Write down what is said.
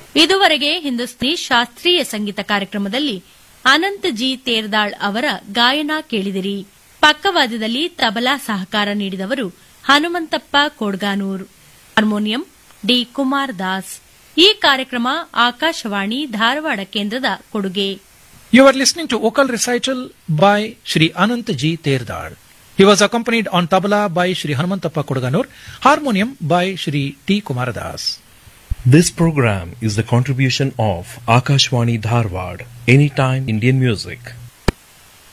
ಇದುವರೆಗೆ ಹಿಂದೂಸ್ತಾನಿ ಶಾಸ್ತ್ರೀಯ ಸಂಗೀತ ಕಾರ್ಯಕ್ರಮದಲ್ಲಿ ಅನಂತ್ ಜಿ ತೇರ್ದಾಳ್ ಅವರ ಗಾಯನ ಕೇಳಿದಿರಿ ಪಕ್ಕವಾದ್ಯದಲ್ಲಿ ತಬಲಾ ಸಹಕಾರ ನೀಡಿದವರು ಹನುಮಂತಪ್ಪ ಕೋಡ್ಗಾನೂರ್ ಹಾರ್ಮೋನಿಯಂ ಡಿ ಕುಮಾರ್ ದಾಸ್ ಈ ಕಾರ್ಯಕ್ರಮ ಆಕಾಶವಾಣಿ ಧಾರವಾಡ ಕೇಂದ್ರದ ಕೊಡುಗೆ You are listening to vocal recital by Shri Anant G. Terdar. He was accompanied on tabla by Shri Hanumantappa Kodaganur, harmonium by Shri T. Kumaradas. This program is the contribution of Akashwani Dharwad, Anytime Indian Music.